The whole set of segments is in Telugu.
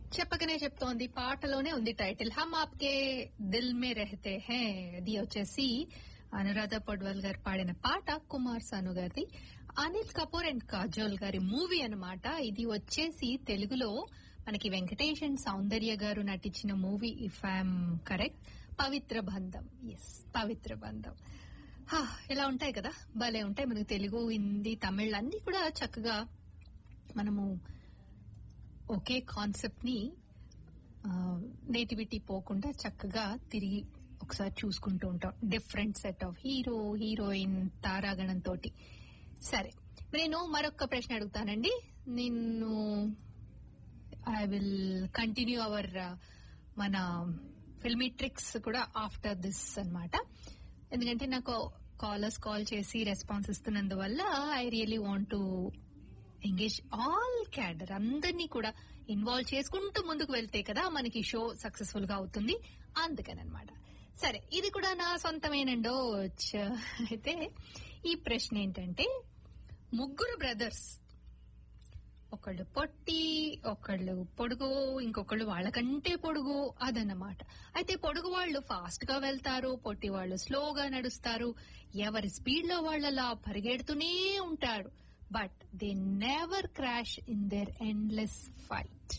చెప్పకనే చెప్తోంది పాటలోనే ఉంది టైటిల్ హమ్ ఆప్కే దిల్ మే రెహతే హే అది వచ్చేసి అనురాధ పడ్వల్ గారు పాడిన పాట కుమార్ సాను గారిది అనిల్ కపూర్ అండ్ కాజోల్ గారి మూవీ అన్నమాట ఇది వచ్చేసి తెలుగులో మనకి వెంకటేష్ అండ్ సౌందర్య గారు నటించిన movie if I'm correct Pavitra Bandham yes పవిత్ర బంధం హా, ఇలా ఉంటాయి కదా భలే ఉంటాయి మనకు తెలుగు హిందీ తమిళ్ అన్ని కూడా చక్కగా మనము ఒకే కాన్సెప్ట్ ని నేటివిటీ పోకుండా చక్కగా తిరిగి ఒకసారి చూసుకుంటూ ఉంటాం different set of hero heroine తారాగణం తోటి సరే నేను మరొక ప్రశ్న అడుగుతానండి నిన్ను ఐ విల్ కంటిన్యూ అవర్ మన ఫిల్మీ ట్రిక్స్ కూడా ఆఫ్టర్ దిస్ అన్నమాట ఎందుకంటే నాకు కాలర్స్ కాల్ చేసి రెస్పాన్స్ ఇస్తున్నందువల్ల I really want to engage all cadre అందరినీ కూడా ఇన్వాల్వ్ చేసుకుంటూ ముందుకు వెళ్తే కదా మనకి షో సక్సెస్ఫుల్ గా అవుతుంది అందుకనమాట సరే ఇది కూడా నా సొంతమేనండో చ్చ. అయితే ఈ ప్రశ్న ఏంటంటే ముగ్గురు బ్రదర్స్ ఒకళ్ళు పొట్టి ఒకళ్ళు పొడుగు ఇంకొకళ్ళు వాళ్ళకంటే పొడుగు అదన్నమాట అయితే పొడుగు వాళ్ళు ఫాస్ట్ గా వెళ్తారు పొట్టి వాళ్ళు స్లోగా నడుస్తారు ఎవరి స్పీడ్ లో వాళ్ళలా పరిగెడుతూనే ఉంటారు but they never crash in their endless fight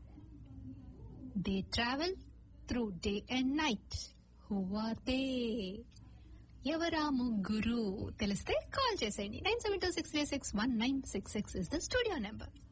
they travel through day and night who are they ఎవరా ముగ్గురు తెలిస్తే కాల్ చేసేయండి nine seven two six three six one nine six six is the studio number